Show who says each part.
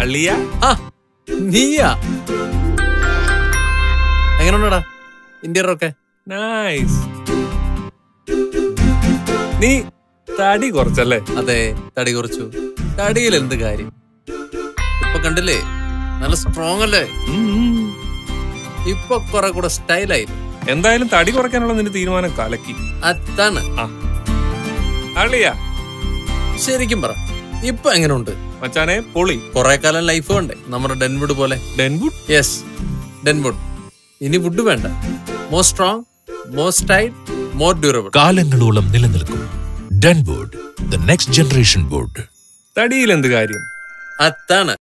Speaker 1: അള്ളിയ
Speaker 2: ആ നീയാ എങ്ങനെയുണ്ടടാ ഇന്റീരിയർ ഒക്കെ
Speaker 1: നൈസ് നീ തടി കുറച്ചല്ലേ
Speaker 2: അതെ തടി കുറച്ചു തടിയിൽ എന്ത് കാര്യം ഇപ്പൊ കണ്ടില്ലേ നല്ല സ്ട്രോങ് അല്ലേ ഇപ്പൊ കുറെ കൂടെ സ്റ്റൈലായി
Speaker 1: എന്തായാലും തടി കുറയ്ക്കാനുള്ള നിന്റെ തീരുമാനം കലക്കി
Speaker 2: അതാണ്
Speaker 1: അള്ളിയ
Speaker 2: ശരിക്കും പറ ഇപ്പൊ എങ്ങനെയുണ്ട്
Speaker 1: മച്ചാനെ പൊളി
Speaker 2: കുറെ കാലം ലൈഫ് വേണ്ടേ നമ്മുടെ ഡെൻവുഡ് പോലെ
Speaker 1: ഡെൻവുഡ്
Speaker 2: യെസ് ഡെൻവുഡ് ഇനി വുഡ് വേണ്ട more strong more style more durable
Speaker 3: കാലങ്ങളോളം നിലനിൽക്കും Denwood the next generation wood
Speaker 1: തടിയിൽ എന്ത് കാര്യം
Speaker 2: അതാണ്